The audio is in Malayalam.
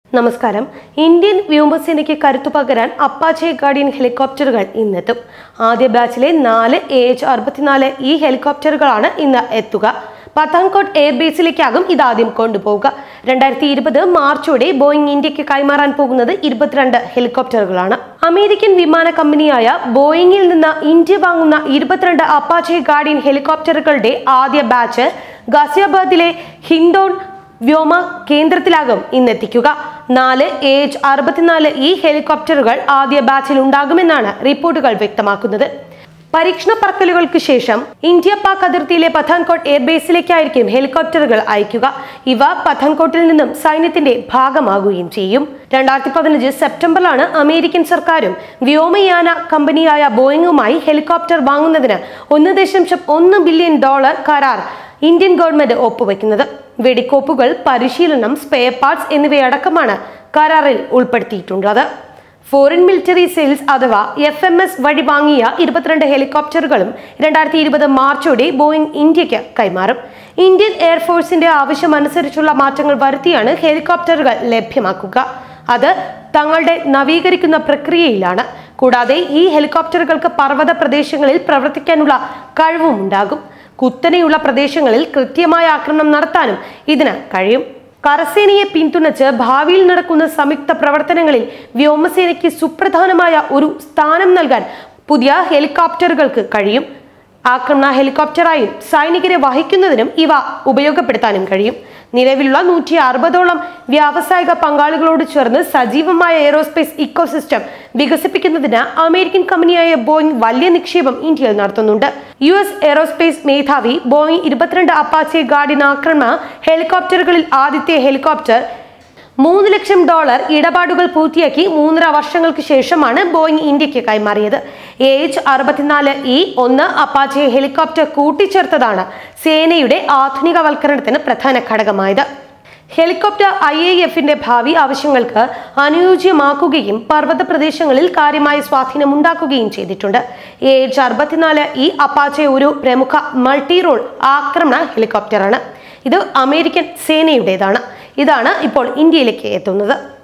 നമസ്കാരം ഇന്ത്യൻ വ്യോമസേനയ്ക്ക് കരുത്തു പകരാൻ അപ്പാച്ചെ ഗാർഡിയൻ ഹെലികോപ്റ്ററുകൾ ഇന്നെത്തും ആദ്യ ബാച്ചിലെ നാല് എ എച്ച് അറുപത്തിനാല് ഈ ഹെലികോപ്റ്ററുകളാണ് ഇന്ന് എത്തുക പത്താൻകോട്ട് എയർബേസിലേക്കാകും ഇതാദ്യം കൊണ്ടുപോവുക രണ്ടായിരത്തി ഇരുപത് മാർച്ചോടെ ബോയിങ് ഇന്ത്യക്ക് കൈമാറാൻ പോകുന്നത് ഇരുപത്തിരണ്ട് ഹെലികോപ്റ്ററുകളാണ് അമേരിക്കൻ വിമാന കമ്പനിയായ ബോയിങ്ങിൽ നിന്ന് ഇന്ത്യ വാങ്ങുന്ന ഇരുപത്തിരണ്ട് അപ്പാച്ചെ ഗാർഡിയൻ ഹെലികോപ്റ്ററുകളുടെ ആദ്യ ബാച്ച് ഗാസിയാബാദിലെ ഹിന്ദോൺ വ്യോമ കേന്ദ്രത്തിലാകും ഇന്നെത്തിക്കുക നാല് എ എച്ച് അറുപത്തിനാല് ഈ ഹെലികോപ്റ്ററുകൾ ആദ്യ ബാച്ചിൽ ഉണ്ടാകുമെന്നാണ് റിപ്പോർട്ടുകൾ വ്യക്തമാക്കുന്നത് പരീക്ഷണ പറക്കലുകൾക്ക് ശേഷം ഇന്ത്യ പാക് അതിർത്തിയിലെ പത്താൻകോട്ട് എയർബേസിലേക്കായിരിക്കും ഹെലികോപ്റ്ററുകൾ അയക്കുക ഇവ പത്താൻകോട്ടിൽ നിന്നും സൈന്യത്തിന്റെ ഭാഗമാകുകയും ചെയ്യും രണ്ടായിരത്തി പതിനഞ്ച് സെപ്റ്റംബറിലാണ് അമേരിക്കൻ സർക്കാരും വ്യോമയാന കമ്പനിയായ ബോയിങ്ങുമായി ഹെലികോപ്റ്റർ വാങ്ങുന്നതിന് ഒന്ന് ദശാംശം ഒന്ന് ബില്യൺ ഡോളർ കരാർ ഇന്ത്യൻ ഗവൺമെന്റ് ഒപ്പുവെക്കുന്നത് വെടിക്കോപ്പുകൾ പരിശീലനം സ്പെയർ പാർട്സ് എന്നിവയടക്കമാണ് കരാറിൽ ഉൾപ്പെടുത്തിയിട്ടുള്ളത് ഫോറിൻ മിലിറ്ററി സെയിൽസ് അഥവാ എഫ് എം എസ് വഴി വാങ്ങിയ ഇരുപത്തിരണ്ട് ഹെലികോപ്റ്ററുകളും രണ്ടായിരത്തി ഇരുപത് മാർച്ചോടെ ബോയിങ് ഇന്ത്യക്ക് കൈമാറും ഇന്ത്യൻ എയർഫോഴ്സിന്റെ ആവശ്യമനുസരിച്ചുള്ള മാറ്റങ്ങൾ വരുത്തിയാണ് ഹെലികോപ്റ്ററുകൾ ലഭ്യമാക്കുക അത് തങ്ങളുടെ നവീകരിക്കുന്ന പ്രക്രിയയിലാണ് കൂടാതെ ഈ ഹെലികോപ്റ്ററുകൾക്ക് പർവ്വത പ്രദേശങ്ങളിൽ പ്രവർത്തിക്കാനുള്ള കഴിവും ഉണ്ടാകും കുത്തനെയുള്ള പ്രദേശങ്ങളിൽ കൃത്യമായ ആക്രമണം നടത്താനും ഇതിന് കഴിയും കരസേനയെ പിന്തുണച്ച് ഭാവിയിൽ നടക്കുന്ന സംയുക്ത പ്രവർത്തനങ്ങളിൽ വ്യോമസേനയ്ക്ക് സുപ്രധാനമായ ഒരു സ്ഥാനം നൽകാൻ പുതിയ ഹെലികോപ്റ്ററുകൾക്ക് കഴിയും ആക്രമണ ഹെലികോപ്റ്ററായും സൈനികരെ വഹിക്കുന്നതിനും ഇവ ഉപയോഗപ്പെടുത്താനും കഴിയും നിലവിലുള്ള നൂറ്റി അറുപതോളം വ്യാവസായിക പങ്കാളികളോട് ചേർന്ന് സജീവമായ എയ്റോസ്പേസ് ഇക്കോസിസ്റ്റം വികസിപ്പിക്കുന്നതിന് അമേരിക്കൻ കമ്പനിയായ ബോയിങ് വലിയ നിക്ഷേപം ഇന്ത്യയിൽ നടത്തുന്നുണ്ട് യു എസ് എയ്റോസ്പേസ് മേധാവി ബോയിങ് ഇരുപത്തിരണ്ട് അപ്പാച്ചെ ഗാർഡിൻ ആക്രമണ ഹെലികോപ്റ്ററുകളിൽ ആദ്യത്തെ ഹെലികോപ്റ്റർ മൂന്ന് ലക്ഷം ഡോളർ ഇടപാടുകൾ പൂർത്തിയാക്കി മൂന്നര വർഷങ്ങൾക്ക് ശേഷമാണ് ബോയിങ് ഇന്ത്യക്ക് കൈമാറിയത് എ എച്ച് അറുപത്തിനാല് ഇ ഒന്ന് അപ്പാച്ചെ ഹെലികോപ്റ്റർ കൂട്ടിച്ചേർത്തതാണ് സേനയുടെ ആധുനികവൽക്കരണത്തിന് പ്രധാന ഘടകമായത് ഹെലികോപ്റ്റർ ഐ എ എഫിന്റെ ഭാവി ആവശ്യങ്ങൾക്ക് അനുയോജ്യമാക്കുകയും പർവ്വത പ്രദേശങ്ങളിൽ കാര്യമായ സ്വാധീനമുണ്ടാക്കുകയും ചെയ്തിട്ടുണ്ട് എ എച്ച് അറുപത്തിനാല് ഈ അപ്പാച്ചെ ഒരു പ്രമുഖ മൾട്ടി റോൾ ആക്രമണ ഹെലികോപ്റ്ററാണ് ഇത് അമേരിക്കൻ സേനയുടേതാണ് ഇതാണ് ഇപ്പോൾ ഇന്ത്യയിലേക്ക് എത്തുന്നത്